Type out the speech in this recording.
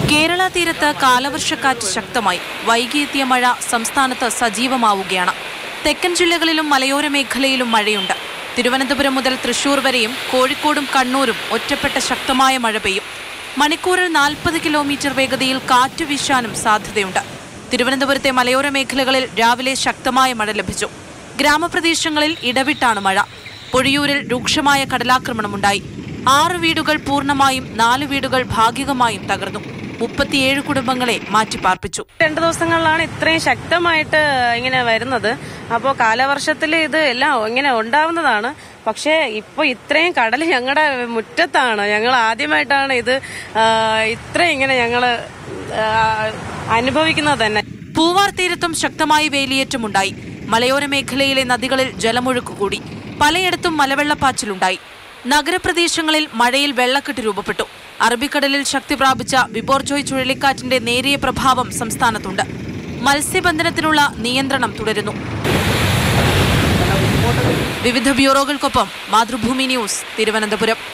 കേരള തീരത്ത് കാലവർഷക്കാറ്റ് ശക്തമായി വൈകിയെത്തിയ മഴ സംസ്ഥാനത്ത് സജീവമാവുകയാണ് തെക്കൻ ജില്ലകളിലും മലയോര മേഖലയിലും മഴയുണ്ട് തിരുവനന്തപുരം മുതൽ തൃശൂർ വരെയും കോഴിക്കോടും കണ്ണൂരും ഒറ്റപ്പെട്ട ശക്തമായ മഴ പെയ്യും മണിക്കൂറിൽ നാൽപ്പത് കിലോമീറ്റർ വേഗതയിൽ കാറ്റ് വീശാനും സാധ്യതയുണ്ട് തിരുവനന്തപുരത്തെ മലയോര മേഖലകളിൽ രാവിലെ ശക്തമായ മഴ ലഭിച്ചു ഗ്രാമപ്രദേശങ്ങളിൽ ഇടവിട്ടാണ് മഴ പൊഴിയൂരിൽ രൂക്ഷമായ കടലാക്രമണമുണ്ടായി ആറ് വീടുകൾ പൂർണ്ണമായും നാല് വീടുകൾ ഭാഗികമായും തകർന്നു മുപ്പത്തിയേഴ് കുടുംബങ്ങളെ മാറ്റിപ്പാർപ്പിച്ചു രണ്ടു ദിവസങ്ങളിലാണ് ഇത്രയും ശക്തമായിട്ട് ഇങ്ങനെ വരുന്നത് അപ്പോൾ കാലവർഷത്തിൽ ഇത് എല്ലാം ഇങ്ങനെ ഉണ്ടാവുന്നതാണ് പക്ഷേ ഇപ്പൊ ഇത്രയും കടൽ ഞങ്ങളുടെ മുറ്റത്താണ് ഞങ്ങൾ ആദ്യമായിട്ടാണ് ഇത് ആ, ഇത്രയും ഇങ്ങനെ ഞങ്ങൾ അനുഭവിക്കുന്നത് തന്നെ പൂവാർ തീരത്തും ശക്തമായ വേലിയേറ്റമുണ്ടായി മലയോര മേഖലയിലെ നദികളിൽ ജലമൊഴുക്ക് കൂടി പലയിടത്തും മലവെള്ളപ്പാച്ചിലുണ്ടായി നഗരപ്രദേശങ്ങളിൽ മഴയിൽ വെള്ളക്കെട്ട് രൂപപ്പെട്ടു അറബിക്കടലിൽ ശക്തി പ്രാപിച്ച ബിബോർജോയ് ചുഴലിക്കാറ്റിന്റെ നേരിയ പ്രഭാവം സംസ്ഥാനത്തുണ്ട് മത്സ്യബന്ധനത്തിനുള്ള നിയന്ത്രണം തുടരുന്നു വിവിധ ബ്യൂറോകൾക്കൊപ്പം മാതൃഭൂമി ന്യൂസ് തിരുവനന്തപുരം